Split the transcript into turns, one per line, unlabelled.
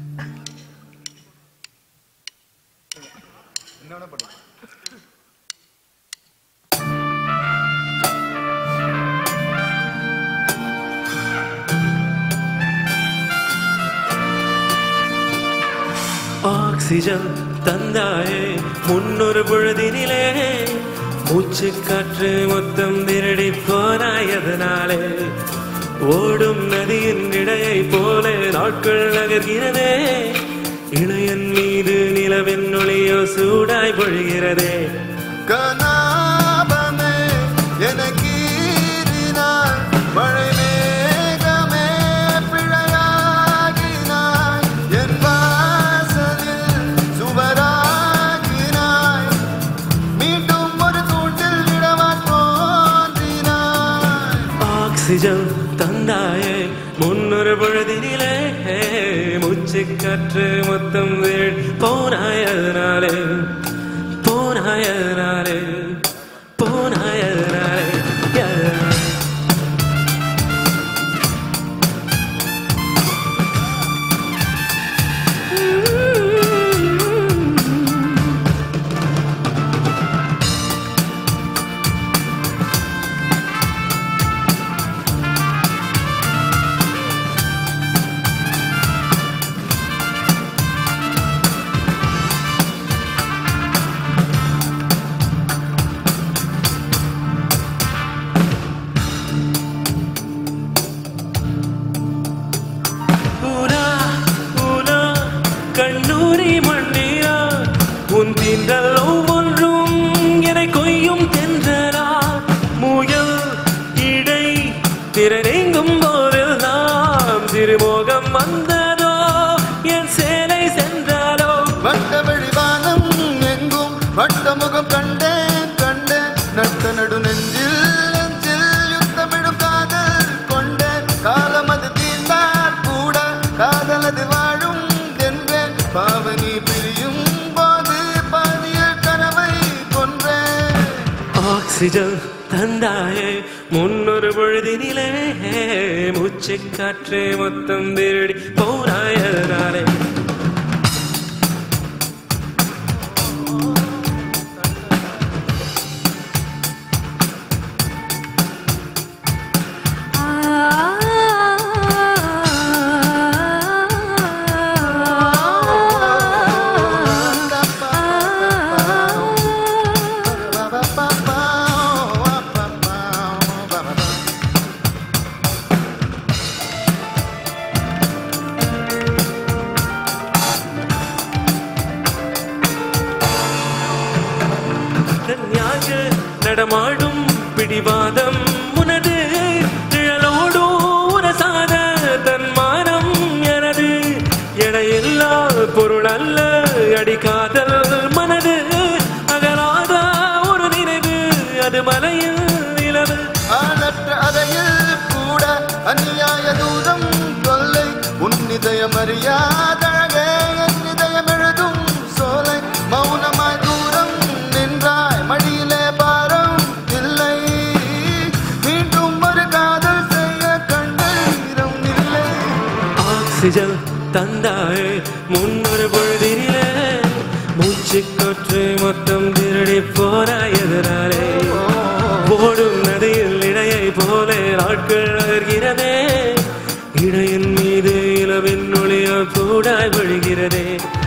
இன்னொன்னு படி
ஆக்சிஜன் தந்தாயே முன்னொரு பொழுதினிலே மூச்சு காற்று மொத்தம் திருடி போனாயதனாலே ஓடும் நதியின் இடையை போல நாட்கள் நகர்கிறதே இளையன் மீது நிலவின் ஒளியோ சூடாய் பொழிகிறதே
கனாபமே எனக்கீறினாய் மழை மேகமே பிழையாகினாய் என் வாசலில் சுவராகினாய் மீண்டும் ஒரு தூண்டில் விடவா தோன்றினாய்
ஆக்சிஜன் தந்தாயே முன்னொரு பொழுதினிலே மூச்சு காற்று மொத்தம் வீழ் போனாயதனாலே போனாயதனாலே போனாயதனாலே yeah. ஊரா ஊனா கண்ணூரி மண்ணீரா உன் தீண்டல் ஒவ்வொன்றும் என கொய்யும் தென்றலா முயல் இடை திறனெங்கும் போதெல்லாம் திருமோகம் வந்ததோ என் சேலை சென்றாலோ
வட்ட வெளிவானம் எங்கும் வட்டமுகம் கண்டேன் கண்டேன் நட்ட நடு நெஞ்சில் நெஞ்சில் யுத்தமிடும் காதல் கொண்டேன் காலம் அது தீர்ந்தால் கூட காதல் அது வாழும் என்பேன் பாவனி பிரியும் போது பாதியில் கனவை கொன்றேன்
ஆக்சிஜன் தந்தாயே முன்னொரு பொழுதினிலே மூச்சு காற்று மொத்தம் திருடி போனாயதனாலே தன்யாக நடமாடும் பிடிவாதம் உனது நிழலோடோ உரசாத தன்மானம் எனது எடையில்லா பொருள் அல்ல அடிக்காதல் மனது அகலாத ஒரு நினைவு அது மலையில் நிலவு
ஆளற்ற அறையில் கூட அநியாய தூதம் தொல்லை உன் இதயம் அறியாதழகே என் இதயம் எழுதும் சோலை மௌனமாய் தூரம் நின்றாய் மடியிலே பாரம் இல்லை மீண்டும் ஒரு காதல் செய்ய கண்டீரம் இல்லை
ஆக்சிஜன் தந்தாயே முன்னொரு பொழுதினிலே மூச்சு காற்று மொத்தம் திருடி போராயதனாலே ஓடும் நதியில் இடையை போல நாட்கள் நகர்கிறதே இடையின் மீது இளவின் ஒளியோ கூடாய் விழுகிறதே